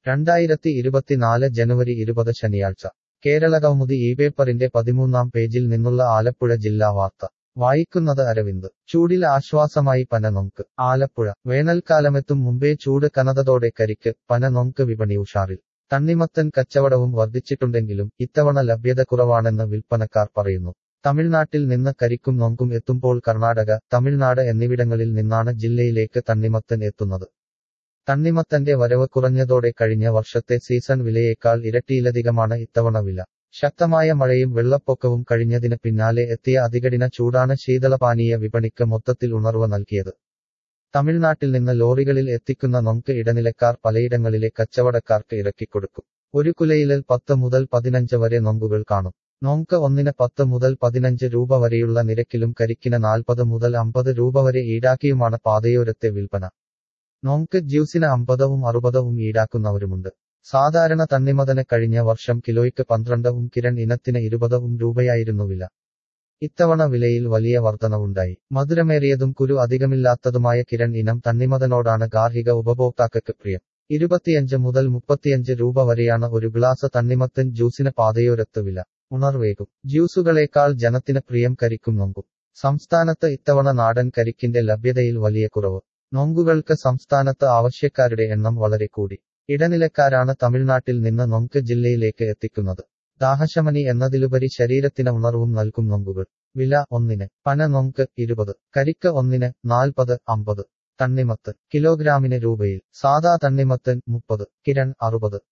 രണ്ടായിരത്തി ഇരുപത്തിനാല് ജനുവരി ഇരുപത് ശനിയാഴ്ച കേരളകൗമുദി ഈ പേപ്പറിന്റെ പതിമൂന്നാം പേജിൽ നിന്നുള്ള ആലപ്പുഴ ജില്ലാ വാർത്ത വായിക്കുന്നത് അരവിന്ദ് ചൂടിൽ ആശ്വാസമായി പന നൊങ്ക് ആലപ്പുഴ വേനൽക്കാലമെത്തും മുമ്പേ ചൂട് കനതതോടെ കരിക്ക് പന നൊങ്ക് വിപണി ഉഷാറിൽ തണ്ണിമത്തൻ കച്ചവടവും വർദ്ധിച്ചിട്ടുണ്ടെങ്കിലും ഇത്തവണ ലഭ്യത കുറവാണെന്ന് വിൽപ്പനക്കാർ പറയുന്നു തമിഴ്നാട്ടിൽ നിന്ന് കരിക്കും നൊങ്കും എത്തുമ്പോൾ കർണാടക തമിഴ്നാട് എന്നിവിടങ്ങളിൽ നിന്നാണ് ജില്ലയിലേക്ക് തണ്ണിമത്തൻ എത്തുന്നത് തണ്ണിമത്തന്റെ വരവ് കുറഞ്ഞതോടെ കഴിഞ്ഞ വർഷത്തെ സീസൺ വിലയേക്കാൾ ഇരട്ടിയിലധികമാണ് ഇത്തവണ വില ശക്തമായ മഴയും വെള്ളപ്പൊക്കവും കഴിഞ്ഞതിന് പിന്നാലെ എത്തിയ അതികഠിന ചൂടാണ് ശീതളപാനീയ വിപണിക്ക് മൊത്തത്തിൽ ഉണർവ് നൽകിയത് തമിഴ്നാട്ടിൽ നിന്ന് ലോറികളിൽ എത്തിക്കുന്ന നൊങ്ക് ഇടനിലക്കാർ പലയിടങ്ങളിലെ കച്ചവടക്കാർക്ക് ഇറക്കിക്കൊടുക്കും ഒരു കുലയിലിൽ പത്ത് മുതൽ പതിനഞ്ച് വരെ നൊങ്കുകൾ കാണും നോങ്ക് ഒന്നിന് പത്ത് മുതൽ പതിനഞ്ച് രൂപ വരെയുള്ള നിരക്കിലും കരിക്കിന് നാൽപ്പത് മുതൽ അമ്പത് രൂപ വരെ ഈടാക്കിയുമാണ് പാതയോരത്തെ വിൽപ്പന നോങ്ക് ജ്യൂസിന് അമ്പതവും അറുപതവും ഈടാക്കുന്നവരുമുണ്ട് സാധാരണ തണ്ണിമതന് കഴിഞ്ഞ വർഷം കിലോയ്ക്ക് പന്ത്രണ്ടവും കിരൺ ഇനത്തിന് ഇരുപതവും രൂപയായിരുന്നു വില ഇത്തവണ വിലയിൽ വലിയ വർധനവുണ്ടായി മധുരമേറിയതും കുരു അധികമില്ലാത്തതുമായ കിരൺ ഇനം തണ്ണിമതനോടാണ് ഗാർഹിക ഉപഭോക്താക്കൾക്ക് പ്രിയം ഇരുപത്തിയഞ്ച് മുതൽ മുപ്പത്തിയഞ്ച് രൂപ വരെയാണ് ഒരു ഗ്ലാസ് തണ്ണിമത്തൻ ജ്യൂസിന് പാതയോരത്ത് വില ഉണർവേകും ജ്യൂസുകളേക്കാൾ ജനത്തിന് പ്രിയം കരിക്കും നൊങ്കും സംസ്ഥാനത്ത് ഇത്തവണ നാടൻ കരിക്കിന്റെ ലഭ്യതയിൽ വലിയ കുറവ് നൊങ്കുകൾക്ക് സംസ്ഥാനത്ത് ആവശ്യക്കാരുടെ എണ്ണം വളരെ കൂടി ഇടനിലക്കാരാണ് തമിഴ്നാട്ടിൽ നിന്ന് നൊങ്ക് ജില്ലയിലേക്ക് എത്തിക്കുന്നത് ദാഹശമനി എന്നതിലുപരി ശരീരത്തിന് ഉണർവും നൽകും നൊങ്കുകൾ വില ഒന്നിന് പന നൊങ്ക് ഇരുപത് കരിക്ക് ഒന്നിന് നാൽപ്പത് അമ്പത് തണ്ണിമത്ത് കിലോഗ്രാമിന് രൂപയിൽ സാദാ തണ്ണിമത്തൻ മുപ്പത് കിരൺ അറുപത്